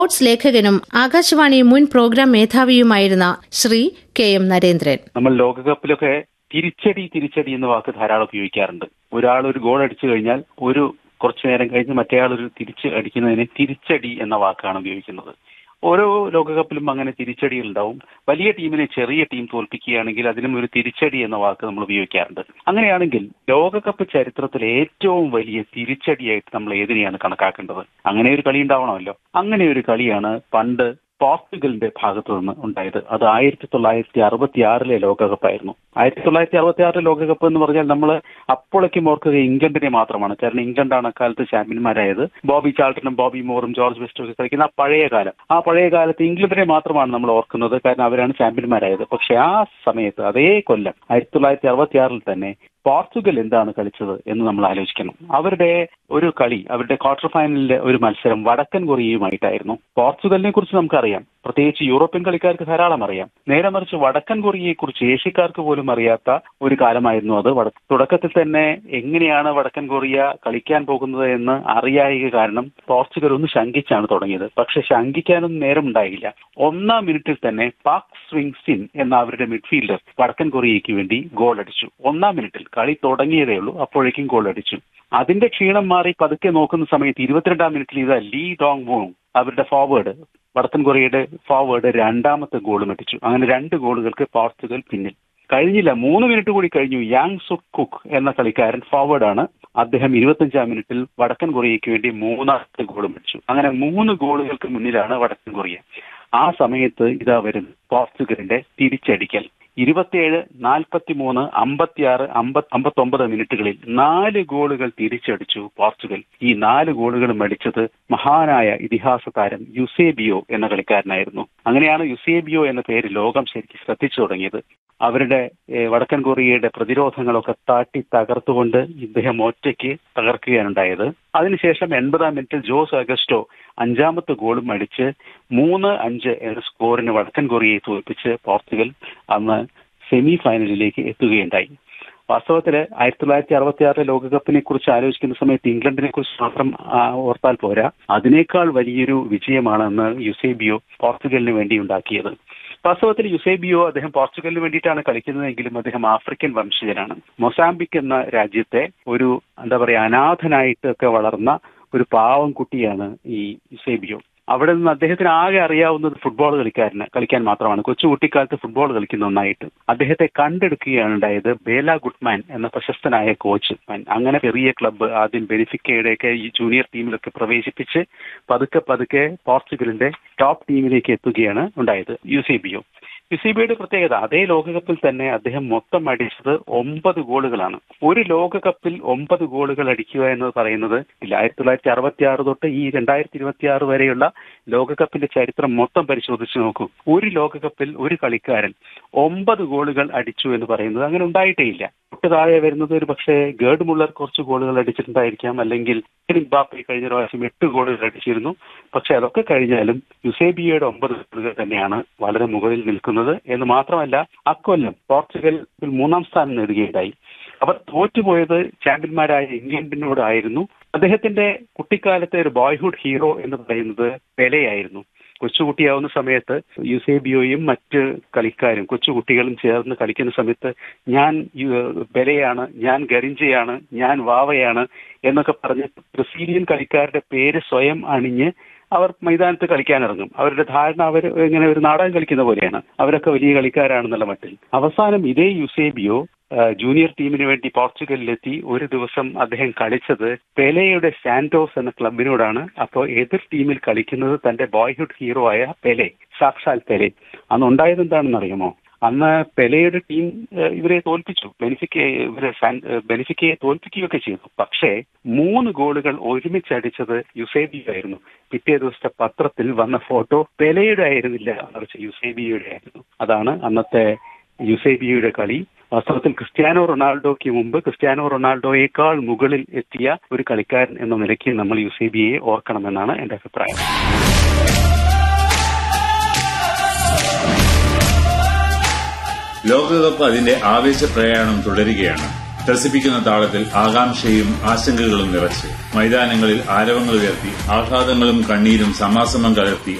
sports ലേഖകനും ആകാശവാണി മുൻ programme മേധാവിയുമായിരുന്ന ശ്രീ കെ എം നരേന്ദ്രൻ നമ്മൾ ലോകകപ്പിലൊക്കെ തിരിച്ചടി തിരിച്ചടി എന്ന വാക്ക് ധാരാളം ഉപയോഗിക്കാറുണ്ട് ഒരാൾ ഒരു ഗോൾ അടിച്ചു കഴിഞ്ഞാൽ ഒരു കുറച്ചു നേരം കഴിഞ്ഞ് മറ്റേയാൾ ഒരു തിരിച്ച് അടിക്കുന്നതിന് തിരിച്ചടി എന്ന വാക്കാണ് ഉപയോഗിക്കുന്നത് ഓരോ ലോകകപ്പിലും അങ്ങനെ തിരിച്ചടികൾ ഉണ്ടാവും വലിയ ടീമിനെ ചെറിയ ടീം തോൽപ്പിക്കുകയാണെങ്കിൽ അതിനും ഒരു തിരിച്ചടി എന്ന വാക്ക് നമ്മൾ ഉപയോഗിക്കാറുണ്ട് അങ്ങനെയാണെങ്കിൽ ലോകകപ്പ് ചരിത്രത്തിലെ ഏറ്റവും വലിയ തിരിച്ചടിയായിട്ട് നമ്മൾ ഏതിനെയാണ് കണക്കാക്കേണ്ടത് അങ്ങനെ ഒരു കളി ഉണ്ടാവണമല്ലോ അങ്ങനെ ഒരു കളിയാണ് പണ്ട് പോർച്ചുഗലിന്റെ ഭാഗത്തു നിന്ന് ഉണ്ടായത് അത് ആയിരത്തി തൊള്ളായിരത്തി അറുപത്തി ആറിലെ ലോകകപ്പായിരുന്നു ആയിരത്തി തൊള്ളായിരത്തി അറുപത്തി ആറിലെ ലോകകപ്പ് എന്ന് പറഞ്ഞാൽ നമ്മൾ അപ്പോഴേക്കും ഓർക്കുക ഇംഗ്ലണ്ടിനെ മാത്രമാണ് കാരണം ഇംഗ്ലണ്ടാണ് അക്കാലത്ത് ചാമ്പ്യന്മാരായത് ബോബി ചാൾട്ടനും ബോബി മോറും ജോർജ് ബെസ്റ്റും ഒക്കെ കളിക്കുന്ന ആ പഴയ കാലം ആ പഴയ കാലത്ത് ഇംഗ്ലണ്ടിനെ മാത്രമാണ് നമ്മൾ ഓർക്കുന്നത് കാരണം അവരാണ് ചാമ്പ്യന്മാരായത് പക്ഷെ ആ സമയത്ത് അതേ കൊല്ലം ആയിരത്തി തൊള്ളായിരത്തി അറുപത്തി ആറിൽ തന്നെ പോർച്ചുഗൽ എന്താണ് കളിച്ചത് എന്ന് നമ്മൾ ആലോചിക്കണം അവരുടെ ഒരു കളി അവരുടെ ക്വാർട്ടർ ഫൈനലിലെ ഒരു മത്സരം വടക്കൻ കൊറിയയുമായിട്ടായിരുന്നു പോർച്ചുഗലിനെ കുറിച്ച് നമുക്കറിയാം പ്രത്യേകിച്ച് യൂറോപ്യൻ കളിക്കാർക്ക് ധാരാളം അറിയാം നേരെ മറിച്ച് വടക്കൻ കൊറിയയെ കുറിച്ച് ഏഷ്യക്കാർക്ക് പോലും അറിയാത്ത ഒരു കാലമായിരുന്നു അത് തുടക്കത്തിൽ തന്നെ എങ്ങനെയാണ് വടക്കൻ കൊറിയ കളിക്കാൻ പോകുന്നത് എന്ന് അറിയായ കാരണം പോർച്ചുഗൽ ഒന്ന് ശങ്കിച്ചാണ് തുടങ്ങിയത് പക്ഷെ ശങ്കിക്കാനൊന്നും നേരം ഉണ്ടായില്ല ഒന്നാം മിനിറ്റിൽ തന്നെ പാക് സ്വിങ് സിൻ എന്ന അവരുടെ മിഡ്ഫീൽഡർ വടക്കൻ കൊറിയയ്ക്ക് വേണ്ടി ഗോൾ അടിച്ചു ഒന്നാം മിനിറ്റിൽ കളി തുടങ്ങിയതേ ഉള്ളൂ അപ്പോഴേക്കും ഗോൾ അടിച്ചു അതിന്റെ ക്ഷീണം മാറി പതുക്കെ നോക്കുന്ന സമയത്ത് ഇരുപത്തിരണ്ടാം മിനിറ്റിൽ ഇതാ ലീ ഡോങ് വോങ് അവരുടെ ഫോർവേഡ് വടക്കൻ കൊറിയയുടെ ഫോർവേഡ് രണ്ടാമത്തെ ഗോളും അടിച്ചു അങ്ങനെ രണ്ട് ഗോളുകൾക്ക് പോർച്ചുഗൽ പിന്നിൽ കഴിഞ്ഞില്ല മൂന്ന് മിനിറ്റ് കൂടി കഴിഞ്ഞു യാങ് സുക് കുക്ക് എന്ന കളിക്കാരൻ ഫോർവേഡാണ് അദ്ദേഹം ഇരുപത്തഞ്ചാം മിനിറ്റിൽ വടക്കൻ കൊറിയയ്ക്ക് വേണ്ടി മൂന്നാമത്തെ ഗോളും അടിച്ചു അങ്ങനെ മൂന്ന് ഗോളുകൾക്ക് മുന്നിലാണ് വടക്കൻ കൊറിയ ആ സമയത്ത് ഇതാ വരുന്നു പോർച്ചുഗലിന്റെ തിരിച്ചടിക്കൽ ഇരുപത്തിയേഴ് നാൽപ്പത്തി മൂന്ന് അമ്പത്തിയാറ് അമ്പത് അമ്പത്തൊമ്പത് മിനിറ്റുകളിൽ നാല് ഗോളുകൾ തിരിച്ചടിച്ചു പോർച്ചുഗൽ ഈ നാല് ഗോളുകളും അടിച്ചത് മഹാനായ ഇതിഹാസ താരം യുസേബിയോ എന്ന കളിക്കാരനായിരുന്നു അങ്ങനെയാണ് യുസേബിയോ എന്ന പേര് ലോകം ശരിക്കും ശ്രദ്ധിച്ചു തുടങ്ങിയത് അവരുടെ വടക്കൻ കൊറിയയുടെ പ്രതിരോധങ്ങളൊക്കെ താട്ടി തകർത്തുകൊണ്ട് ഇദ്ദേഹം ഒറ്റയ്ക്ക് തകർക്കുകയാണുണ്ടായത് അതിനുശേഷം എൺപതാം മിനിറ്റിൽ ജോസ് അഗസ്റ്റോ അഞ്ചാമത്തെ ഗോളും അടിച്ച് മൂന്ന് അഞ്ച് എന്ന സ്കോറിന് വടക്കൻ കൊറിയയെ തോൽപ്പിച്ച് പോർച്ചുഗൽ അന്ന് സെമി ഫൈനലിലേക്ക് എത്തുകയുണ്ടായി വാസ്തവത്തിൽ ആയിരത്തി തൊള്ളായിരത്തി അറുപത്തി ആറിലെ ലോകകപ്പിനെ കുറിച്ച് ആലോചിക്കുന്ന സമയത്ത് ഇംഗ്ലണ്ടിനെ കുറിച്ച് മാത്രം ഓർത്താൽ പോരാ അതിനേക്കാൾ വലിയൊരു വിജയമാണ് അന്ന് യുസേബിയോ പോർച്ചുഗലിന് വേണ്ടി ഉണ്ടാക്കിയത് വാസ്തവത്തിൽ യുസേബിയോ അദ്ദേഹം പോർച്ചുഗലിന് വേണ്ടിയിട്ടാണ് കളിക്കുന്നതെങ്കിലും അദ്ദേഹം ആഫ്രിക്കൻ വംശജനാണ് മൊസാംബിക് എന്ന രാജ്യത്തെ ഒരു എന്താ പറയുക അനാഥനായിട്ടൊക്കെ വളർന്ന ഒരു പാവം കുട്ടിയാണ് ഈ യുസേബിയോ അവിടെ നിന്ന് അദ്ദേഹത്തിന് ആകെ അറിയാവുന്നത് ഫുട്ബോൾ കളിക്കാരന് കളിക്കാൻ മാത്രമാണ് കൊച്ചു കുട്ടിക്കാലത്ത് ഫുട്ബോൾ കളിക്കുന്ന ഒന്നായിട്ട് അദ്ദേഹത്തെ കണ്ടെടുക്കുകയാണ് ഉണ്ടായത് ബേല ഗുഡ്മാൻ എന്ന പ്രശസ്തനായ കോച്ച് അങ്ങനെ ചെറിയ ക്ലബ്ബ് ആദ്യം ബെനിഫിക്കയുടെയൊക്കെ ഈ ജൂനിയർ ടീമിലൊക്കെ പ്രവേശിപ്പിച്ച് പതുക്കെ പതുക്കെ പോർച്ചുഗലിന്റെ ടോപ്പ് ടീമിലേക്ക് എത്തുകയാണ് ഉണ്ടായത് യു സി ബിഒ യുസിബിയുടെ പ്രത്യേകത അതേ ലോകകപ്പിൽ തന്നെ അദ്ദേഹം മൊത്തം അടിച്ചത് ഒമ്പത് ഗോളുകളാണ് ഒരു ലോകകപ്പിൽ ഒമ്പത് ഗോളുകൾ അടിക്കുക എന്ന് പറയുന്നത് ഇല്ല ആയിരത്തി തൊള്ളായിരത്തി അറുപത്തി ആറ് തൊട്ട് ഈ രണ്ടായിരത്തി ഇരുപത്തി ആറ് വരെയുള്ള ലോകകപ്പിന്റെ ചരിത്രം മൊത്തം പരിശോധിച്ച് നോക്കൂ ഒരു ലോകകപ്പിൽ ഒരു കളിക്കാരൻ ഒമ്പത് ഗോളുകൾ അടിച്ചു എന്ന് പറയുന്നത് അങ്ങനെ ഉണ്ടായിട്ടേ ഇല്ല തൊട്ട് താഴെ വരുന്നത് ഒരു പക്ഷേ ഗേർഡ് മുള്ളർ കുറച്ച് ഗോളുകൾ അടിച്ചിട്ടുണ്ടായിരിക്കാം അല്ലെങ്കിൽ ബാപ്പി കഴിഞ്ഞ പ്രാവശ്യം എട്ട് ഗോളുകൾ അടിച്ചിരുന്നു പക്ഷെ അതൊക്കെ കഴിഞ്ഞാലും യുസേബിയയുടെ ഒമ്പത് ഗോളുകൾ തന്നെയാണ് വളരെ മുകളിൽ നിൽക്കുന്നത് എന്ന് മാത്രമല്ല അക്കൊല്ലം പോർച്ചുഗൽ മൂന്നാം സ്ഥാനം നേടുകയുണ്ടായി അവർ തോറ്റുപോയത് ചാമ്പ്യന്മാരായ ഇംഗ്ലണ്ടിനോടായിരുന്നു അദ്ദേഹത്തിന്റെ കുട്ടിക്കാലത്തെ ഒരു ബോയ്ഹുഡ് ഹീറോ എന്ന് പറയുന്നത് പെലെയായിരുന്നു കൊച്ചുകുട്ടിയാവുന്ന സമയത്ത് യുസേബിയോയും മറ്റ് കളിക്കാരും കൊച്ചുകുട്ടികളും ചേർന്ന് കളിക്കുന്ന സമയത്ത് ഞാൻ ബെലയാണ് ഞാൻ ഗരിഞ്ചയാണ് ഞാൻ വാവയാണ് എന്നൊക്കെ പറഞ്ഞ് ബ്രസീലിയൻ കളിക്കാരുടെ പേര് സ്വയം അണിഞ്ഞ് അവർ മൈതാനത്ത് കളിക്കാനിറങ്ങും അവരുടെ ധാരണ അവർ ഇങ്ങനെ ഒരു നാടകം കളിക്കുന്ന പോലെയാണ് അവരൊക്കെ വലിയ കളിക്കാരാണെന്നുള്ള മട്ടിൽ അവസാനം ഇതേ യുസേബിയോ ജൂനിയർ ടീമിന് വേണ്ടി പോർച്ചുഗലിലെത്തി ഒരു ദിവസം അദ്ദേഹം കളിച്ചത് പെലെയുടെ സാന്റോസ് എന്ന ക്ലബിനോടാണ് അപ്പോൾ എതിർ ടീമിൽ കളിക്കുന്നത് തന്റെ ബോയ്ഹുഡ് ഹീറോ ആയ പെലെ സാക്ഷാൽ പെലെ അന്ന് ഉണ്ടായത് എന്താണെന്ന് അറിയുമോ അന്ന് പെലെയുടെ ടീം ഇവരെ തോൽപ്പിച്ചു ബെനിഫിക്കെ ഇവരെ ബെനിഫിക്കയെ തോൽപ്പിക്കുകയൊക്കെ ചെയ്തു പക്ഷേ മൂന്ന് ഗോളുകൾ ഒരുമിച്ചടിച്ചത് യുസേബിയോ ആയിരുന്നു പിറ്റേ ദിവസത്തെ പത്രത്തിൽ വന്ന ഫോട്ടോ പെലെയുടെ ആയിരുന്നില്ല മറിച്ച് യുസേബിയുടെ ആയിരുന്നു അതാണ് അന്നത്തെ യുസേബിയുടെ കളി വാസ്തവത്തിൽ ക്രിസ്ത്യാനോ റൊണാൾഡോയ്ക്ക് മുമ്പ് ക്രിസ്ത്യാനോ റൊണാൾഡോയേക്കാൾ മുകളിൽ എത്തിയ ഒരു കളിക്കാരൻ എന്ന നിലയ്ക്ക് നമ്മൾ യുസേബിയെ ഓർക്കണമെന്നാണ് എന്റെ അഭിപ്രായം ലോകകപ്പ് അതിന്റെ ആവേശ പ്രയാണം തുടരുകയാണ് ത്രസിപ്പിക്കുന്ന താളത്തിൽ ആകാംക്ഷയും ആശങ്കകളും നിറച്ച് മൈതാനങ്ങളിൽ ആരവങ്ങൾ ഉയർത്തി ആഹ്ലാദങ്ങളും കണ്ണീരും സമാസമം കലർത്തി